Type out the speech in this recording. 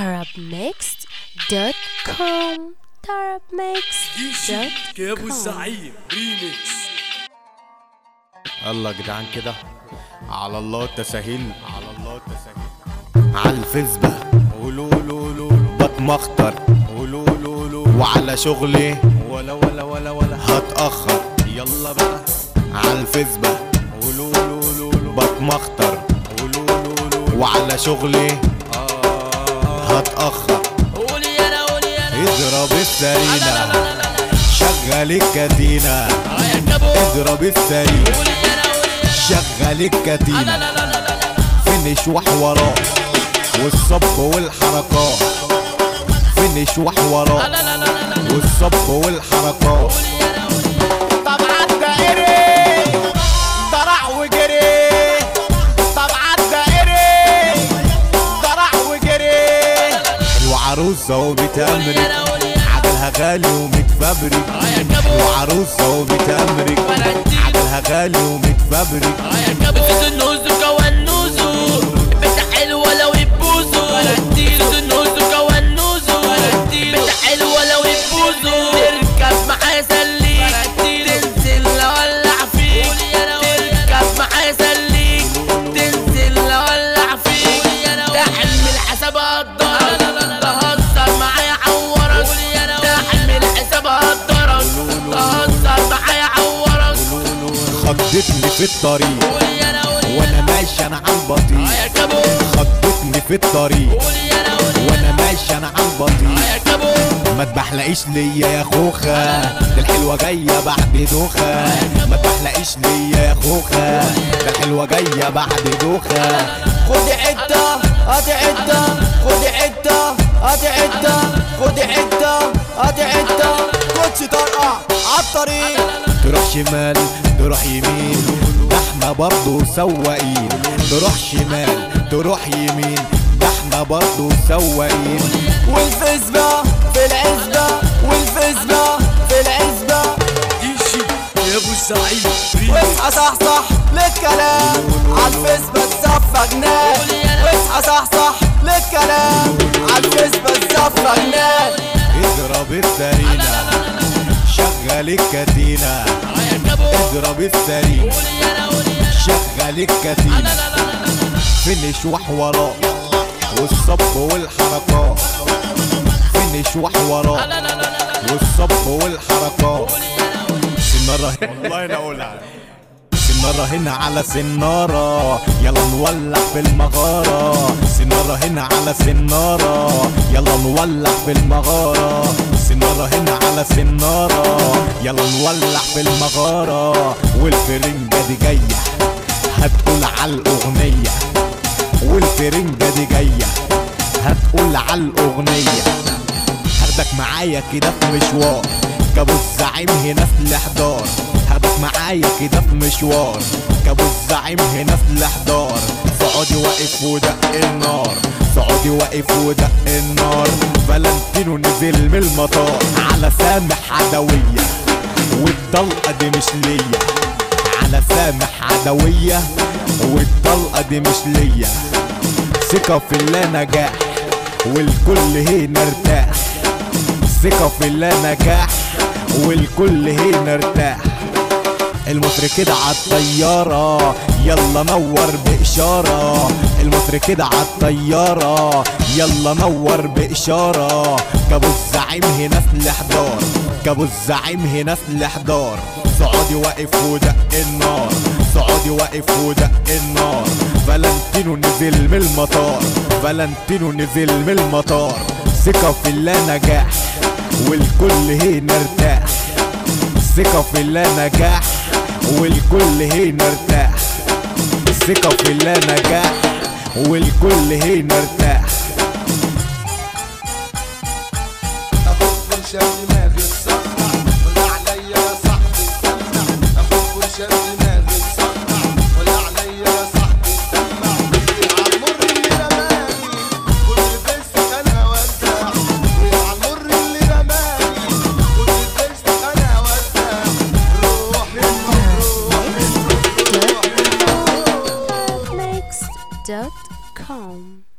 tarabmixed.com tarabmixed.com يا ابو الزعيم ريميكس يلا يا جدعان كده على الله التساهيل على الله التساهيل على الفيسبا قولوا له له بتمخطر قولوا له له وعلى شغلي ولا ولا ولا ولا هتأخر يلا بقى على الفيسبا قولوا له له بتمخطر قولوا له له وعلى شغلي آه هتأخر قولي انا قولي انا اضرب السرينة شغل الكتينة يا كابو اضرب السرينة قولي انا قولي انا شغل الكتينة لا لا لا لا لا فينش وحوارات والصب والحركات فينش وحوارات لا لا لا لا والصب والحركات طب عالدائري ضرع وجري طب عالدائري ضرع وجري وعروسة وبتمرك انا قولي عجلها غالي ومتفبرك يا كابو وعروسة وبتمرك عجلها غالي ومتفبرك يا كابو بس النوزو كوانوزو بنت حلوه لو يبوزو بس النوزو كوانوزو بنت حلوه لو يبوزو تركب معايا سليك تنزل اولع فيك تركب معايا سليك تنزل اولع فيك تحمل حساب هقدرك تهزر معايا عورك تحمل حساب هقدرك تهزر معايا عورك خضتني في الطريق قولي انا قولي وانا ماشي انا على البطيء يا كابو خضتني في الطريق قولي انا قولي وانا ماشي انا على البطيء يا كابو ما تبحلقيش ليا يا خوخة ده الحلوة جاية بعد دوخة ما تبحلقيش ليا يا خوخة ده الحلوة جاية بعد دوخة خدي حتة هاتي حتة خدي حتة هاتي حتة خدي حتة هاتي حتة كوتشي طرقع عالطريق تروح شمال تروح يمين ده احنا برضه سواقين تروح شمال تروح يمين ده احنا برضه سواقين والفزبة في العزبة والفزبة في العزبة ديشي يا ابو الزعيم واصحى صحصح للكلام عالفزبة الزفة جنان واصحى صحصح للكلام عالفزبة الزفة جنان اضرب السرينة شغل الكتينة يا كابو اضرب السرينة قولي انا قولي شغل الكتينة فينش وحوارات والصب والحركات فينش وحوارات والصب والحركات سنارة والله انا اقولها سنارة هنا على سنارة يلا نولع في المغارة سنارة هنا على سنارة يلا نولع في المغارة سنارة هنا على سنارة يلا نولع في المغارة والفرنجة دي جاية هتقول على الأغنية والفرنجة دي جاية هتقول على الأغنية هاخدك معايا كده في مشوار كابو الزعيم هنا في الاحضار هاخدك معايا كده في مشوار كابو الزعيم هنا في الاحضار سعودي واقف ودق النار سعودي واقف ودق النار فالنتينو نزل من المطار على سامح عدوية والطلقة دي مش ليا على سامح عدوية والطلقة دي مش ليا ثقة في الله نجاح والكل هنا ارتاح ثقة في الله نجاح والكل هنا ارتاح المصري كده عالطيارة يلا نور بإشارة المصري كده عالطيارة يلا نور بإشارة كابو الزعيم هنا في الإحضار كابو الزعيم هنا في الإحضار سعودي واقف ودق النار سعودي واقف ودق النار فالنتينو نزل من المطار فالنتينو نزل من المطار ثقة في الله نجاح والكل هنا ارتاح ثقة في الله نجاح والكل هنا ارتاح ثقة في الله نجاح والكل هنا ارتاح اخد فرشة دماغي تصنع ولا عليا يا صاحبي تسمع اخد فرشة دماغي تصنع ولا عليا يا صاحبي تسمع عالمر اللي رماني كل الفرس انا وداع عالمر اللي رماني كل الفرس انا وداع روح منه روح منه روح منه tarabmixed.com